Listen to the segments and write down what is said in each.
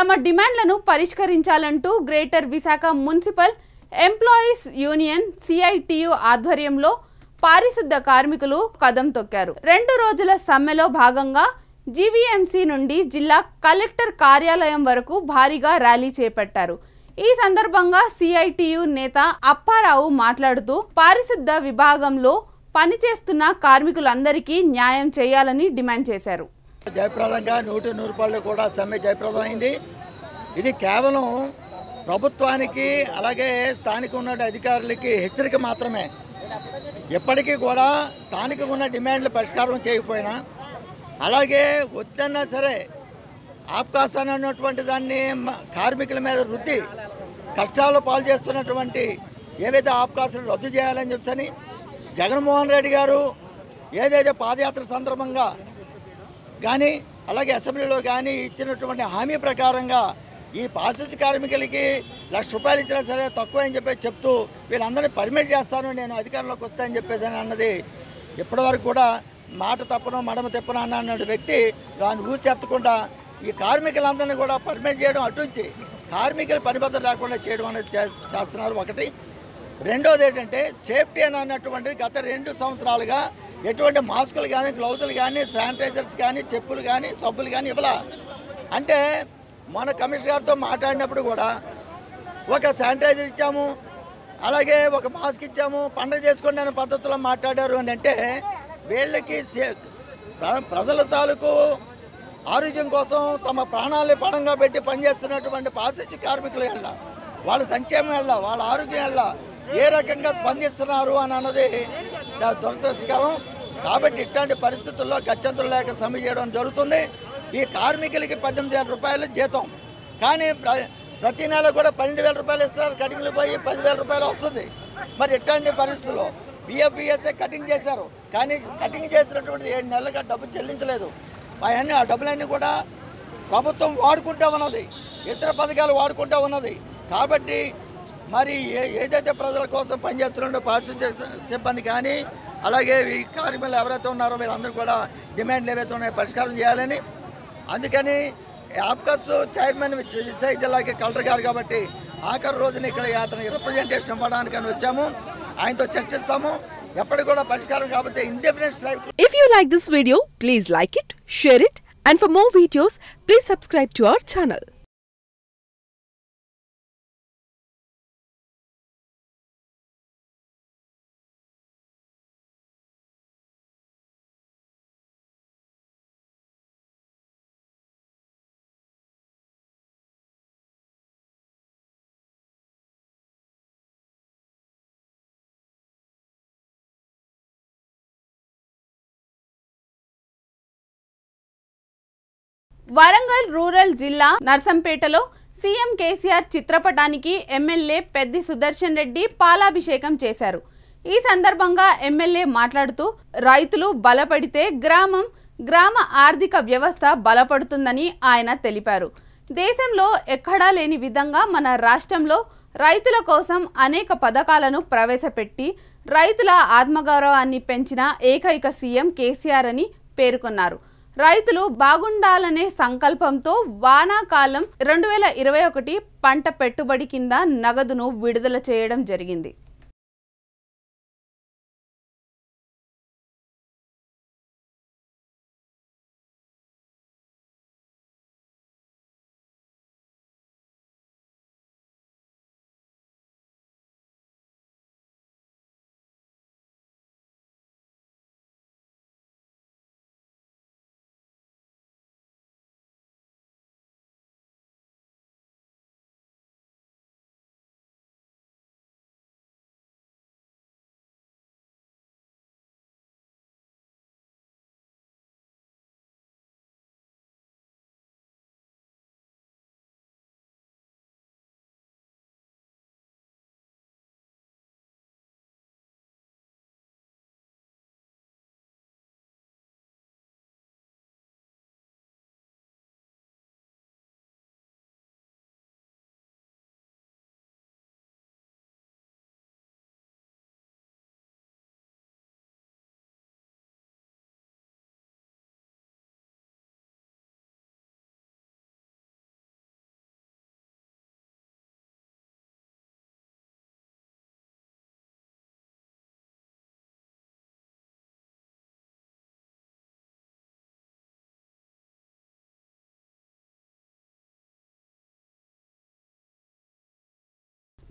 తమ డిమాండ్లను పరిష్కరించాలంటూ greater Visakha municipal employees union CITU ఆధ్వర్యంలో పారిశుద్ధ కార్మికులు కదం తొక్కారు రెండు రోజుల సమ్మెలో భాగంగా జీవీఎంసీ నుండి జిల్లా కలెక్టర్ కార్యాలయం వరకు భారీగా ర్యాలీ చేపట్టారు ఈ సందర్భంగా సిఐటియు నేత అప్పారావు మాట్లాడుతూ పారిశుద్ధ విభాగంలో పనిచేస్తున్న కార్మికులందరికీ న్యాయం చేయాలని డిమాండ్ చేశారు జయప్రదంగా నూటి నూరు రూపాయలు కూడా సమ్మె జయప్రదం అయింది ఇది కేవలం ప్రభుత్వానికి అలాగే స్థానిక ఉన్న అధికారులకి హెచ్చరిక మాత్రమే ఎప్పటికీ కూడా స్థానికంగా ఉన్న డిమాండ్లు పరిష్కారం చేయకపోయినా అలాగే వద్దన్నా సరే ఆప్కాసాన్ అన్నటువంటి దాన్ని మ- కార్మికుల మీద రుద్ది కష్టాలు పాలు చేస్తున్నటువంటి ఏవైతే ఆప్కాసాలు రద్దు చేయాలని చెప్పని జగన్మోహన్ రెడ్డి గారు ఏదైతే పాదయాత్ర సందర్భంగా కానీ అలాగే అసెంబ్లీలో కానీ ఇచ్చినటువంటి హామీ ప్రకారంగా ఈ పారిశుద్ధ్య కార్మికులకి లక్ష రూపాయలు ఇచ్చినా సరే తక్కువ అని చెప్పేసి చెప్తూ వీళ్ళందరినీ పర్మిట్ చేస్తాను నేను అధికారంలోకి వస్తానని చెప్పేసి అని అన్నది ఇప్పటివరకు కూడా మాట తప్పను మడమ తిప్పను అన్న అన్న వ్యక్తి దాన్ని ఊచెత్తకుండా ఈ కార్మికులందరినీ కూడా పర్మిట్ చేయడం అటుంచి కార్మికుల పనిబద్ధం లేకుండా చేయడం అనేది చే- చేస్తున్నారు ఒకటి రెండోది ఏంటంటే సేఫ్టీ అని అన్నటువంటిది గత రెండు సంవత్సరాలుగా ఎటువంటి మాస్కులు కానీ గ్లౌజులు కానీ శానిటైజర్స్ కానీ చెప్పులు కానీ సబ్బులు కానీ ఇవ్వలా అంటే మన కమిషనర్ గారితో మాట్లాడినప్పుడు కూడా ఒక శానిటైజర్ ఇచ్చాము అలాగే ఒక మాస్క్ ఇచ్చాము పండుగ చేసుకోండి అనే పద్ధతిలో మాట్లాడారు అని అంటే వీళ్ళకి సే- ప్ర- ప్రజల తాలూకు ఆరోగ్యం కోసం తమ ప్రాణాలని పణంగా పెట్టి పనిచేస్తున్నటువంటి పారిశుద్ధ్య కార్మికులు వెళ్ళ వాళ్ళ సంక్షేమం వెళ్ళ వాళ్ళ ఆరోగ్యం వెళ్ళ ఏ రకంగా స్పందిస్తున్నారు అని అన్నది చాలా దురదృష్టకరం కాబట్టి ఇట్లాంటి పరిస్థితుల్లో గత్యంతరం లేక సమ్మె చేయడం జరుగుతుంది ఈ కార్మికులకి పద్దెనిమిది వేల రూపాయలు జీతం కానీ ప్ర- ప్రతి నెల కూడా పన్నెండు వేల రూపాయలు ఇస్తారు కటింగ్లు పోయి పదివేల రూపాయలు వస్తుంది మరి ఇట్లాంటి పరిస్థితుల్లో పిఎఫ్ఈఎస్ఏ కటింగ్ చేశారు కానీ కటింగ్ చేసినటువంటి ఏడు నెలలుగా డబ్బు చెల్లించలేదు అవన్నీ ఆ డబ్బులన్నీ కూడా ప్రభుత్వం వాడుకుంటా ఉన్నది ఇతర పథకాలు వాడుకుంటా ఉన్నది కాబట్టి మరి ఏ ఏదైతే ప్రజల కోసం పనిచేస్తున్నారో పారిశుద్ధ్య సిబ్బంది కానీ అలాగే ఈ కార్మికులు ఎవరైతే ఉన్నారో వీళ్ళందరూ కూడా డిమాండ్లు ఏవైతే ఉన్నాయో పరిష్కారం చేయాలని అందుకని ఆప్కస్ చైర్మన్ విశ- విశాఖ జిల్లాకి కలెక్టర్ గారు కాబట్టి ఆఖరి రోజున ఇక్కడ అతనికి రిప్రజెంటేషన్ ఇవ్వడానికి అని వచ్చాము ఆయనతో చర్చిస్తాము ఎప్పటికి కూడా పరిష్కారం కాకపోతే indefinite strike If you like this video, please like it, share it, and for more videos, please subscribe to our channel. Warangal rural జిల్లా నర్సంపేటలో సీఎం కేసీఆర్ చిత్రపటానికి ఎమ్మెల్యే పెద్ది సుదర్శన్ రెడ్డి పాలాభిషేకం చేశారు ఈ సందర్భంగా ఎమ్మెల్యే మాట్లాడుతూ రైతులు బలపడితే గ్రామం గ్రామ ఆర్థిక వ్యవస్థ బలపడుతుందని ఆయన తెలిపారు దేశంలో ఎక్కడా లేని విధంగా మన రాష్ట్రంలో రైతుల కోసం అనేక పథకాలను ప్రవేశపెట్టి రైతుల ఆత్మగౌరవాన్ని పెంచిన ఏకైక సీఎం కేసీఆర్ అని పేర్కొన్నారు రైతులు బాగుండాలనే సంకల్పంతో వానాకాలం రెండు వేల ఇరవై ఒకటి పంట పెట్టుబడి కింద నగదును విడుదల చేయడం జరిగింది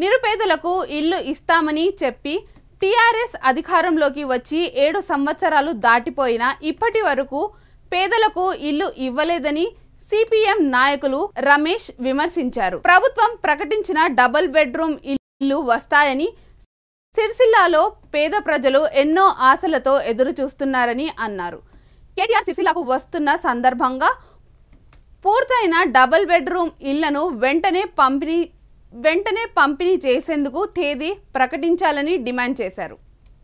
నిరుపేదలకు ఇల్లు ఇస్తామని చెప్పి టీఆర్ఎస్ అధికారంలోకి వచ్చి ఏడు సంవత్సరాలు దాటిపోయినా ఇప్పటి వరకు పేదలకు ఇల్లు ఇవ్వలేదని సిపిఎం నాయకులు రమేష్ విమర్శించారు ప్రభుత్వం ప్రకటించిన డబుల్ బెడ్రూమ్ ఇల్లు వస్తాయని సిరిసిల్లాలో పేద ప్రజలు ఎన్నో ఆశలతో ఎదురు చూస్తున్నారని అన్నారు కేటీఆర్ సిరిసిల్లాకు వస్తున్న సందర్భంగా పూర్తయిన డబుల్ బెడ్రూమ్ ఇళ్లను వెంటనే పంపిణీ వెంటనే పంపిణీ చేసేందుకు తేదీ ప్రకటించాలని డిమాండ్ చేశారు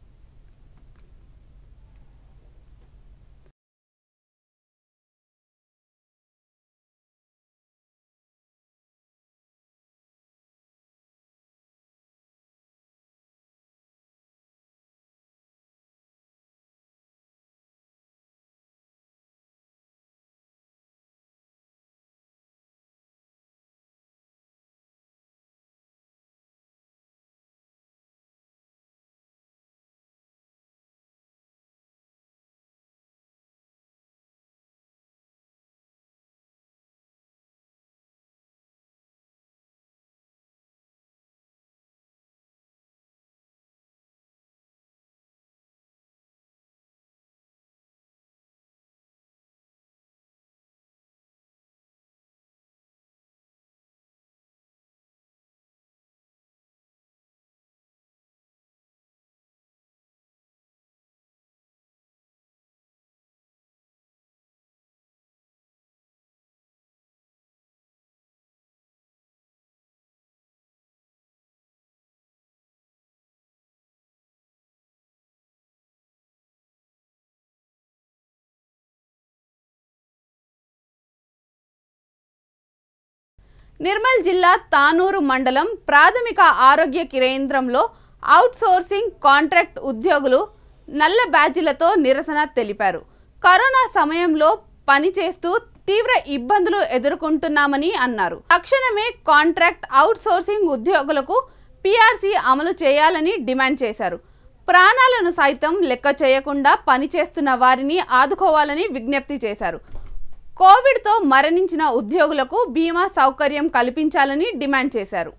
నిర్మల్ జిల్లా తానూరు మండలం ప్రాథమిక ఆరోగ్య కేంద్రంలో అవుట్సోర్సింగ్ కాంట్రాక్ట్ ఉద్యోగులు నల్ల బ్యాడ్జీలతో నిరసన తెలిపారు కరోనా సమయంలో పనిచేస్తూ తీవ్ర ఇబ్బందులు ఎదుర్కొంటున్నామని అన్నారు తక్షణమే కాంట్రాక్ట్ అవుట్సోర్సింగ్ ఉద్యోగులకు పీఆర్సీ అమలు చేయాలని డిమాండ్ చేశారు ప్రాణాలను సైతం లెక్క చేయకుండా పనిచేస్తున్న వారిని ఆదుకోవాలని విజ్ఞప్తి చేశారు కోవిడ్తో మరణించిన ఉద్యోగులకు బీమా సౌకర్యం కల్పించాలని డిమాండ్ చేశారు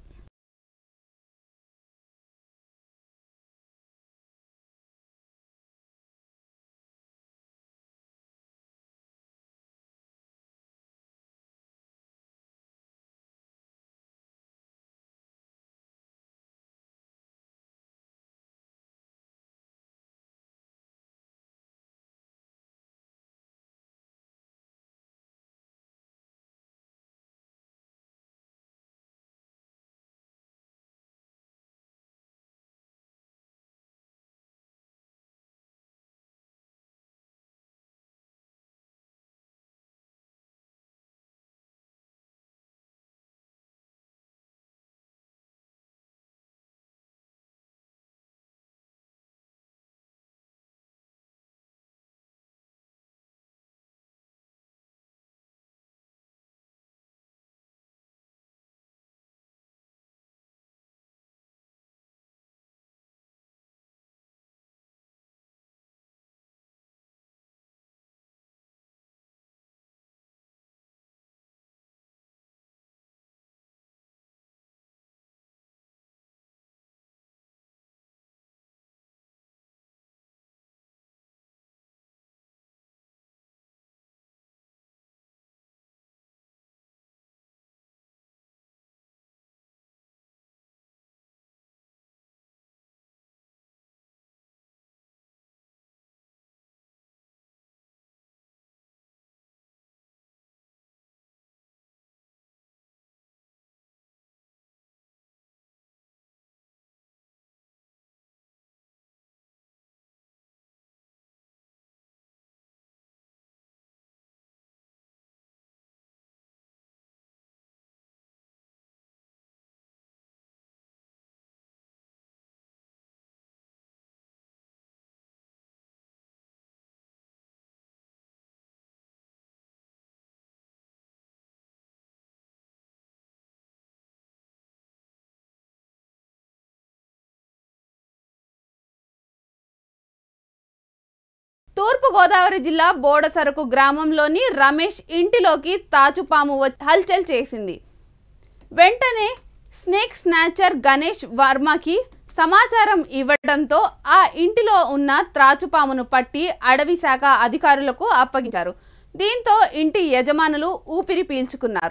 తూర్పుగోదావరి జిల్లా బోడసరకు గ్రామంలోని రమేష్ ఇంటిలోకి తాచుపాము వ- హల్చల్ చేసింది వెంటనే స్నేక్ స్నాచర్ గణేష్ వర్మకి సమాచారం ఇవ్వడంతో ఆ ఇంటిలో ఉన్న త్రాచుపామును పట్టి అడవి శాఖ అధికారులకు అప్పగించారు దీంతో ఇంటి యజమానులు ఊపిరి పీల్చుకున్నారు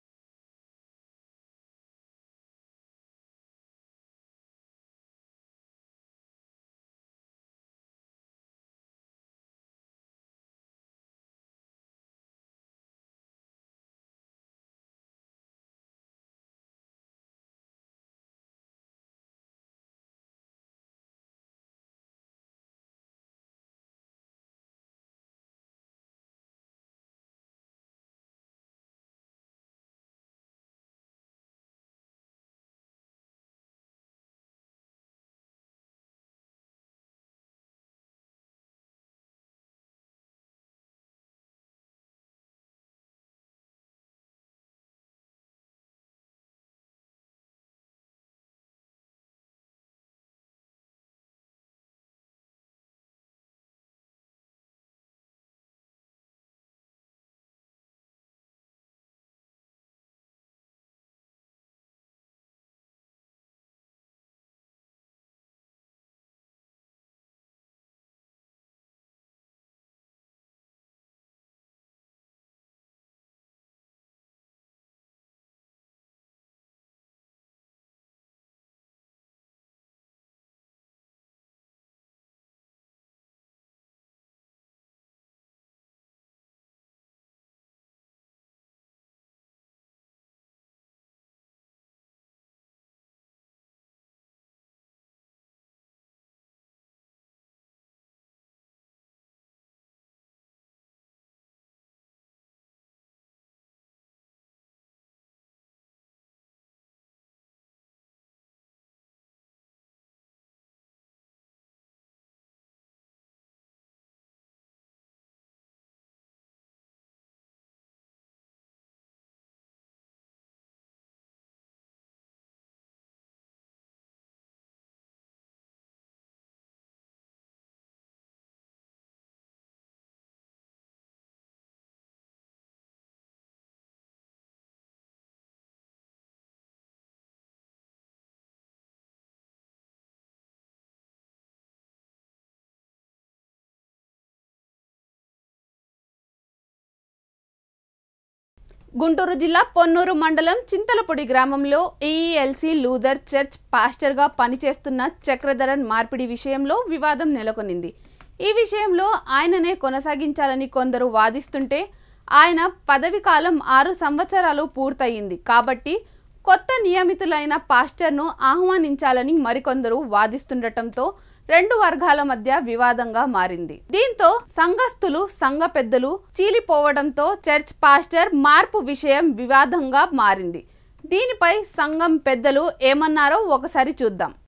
గుంటూరు జిల్లా పొన్నూరు మండలం చింతలపొడి గ్రామంలో ఈఈఎల్సీ లూథర్ చర్చ్ పాస్టర్గా పనిచేస్తున్న చక్రధరన్ మార్పిడి విషయంలో వివాదం నెలకొనింది ఈ విషయంలో ఆయననే కొనసాగించాలని కొందరు వాదిస్తుంటే ఆయన పదవి కాలం ఆరు సంవత్సరాలు పూర్తయింది కాబట్టి కొత్త నియమితులైన పాస్టర్ను ఆహ్వానించాలని మరికొందరు వాదిస్తుండటంతో రెండు వర్గాల మధ్య వివాదంగా మారింది దీంతో సంఘస్థులు సంఘ పెద్దలు చీలిపోవడంతో చర్చ్ పాస్టర్ మార్పు విషయం వివాదంగా మారింది దీనిపై సంఘం పెద్దలు ఏమన్నారో ఒకసారి చూద్దాం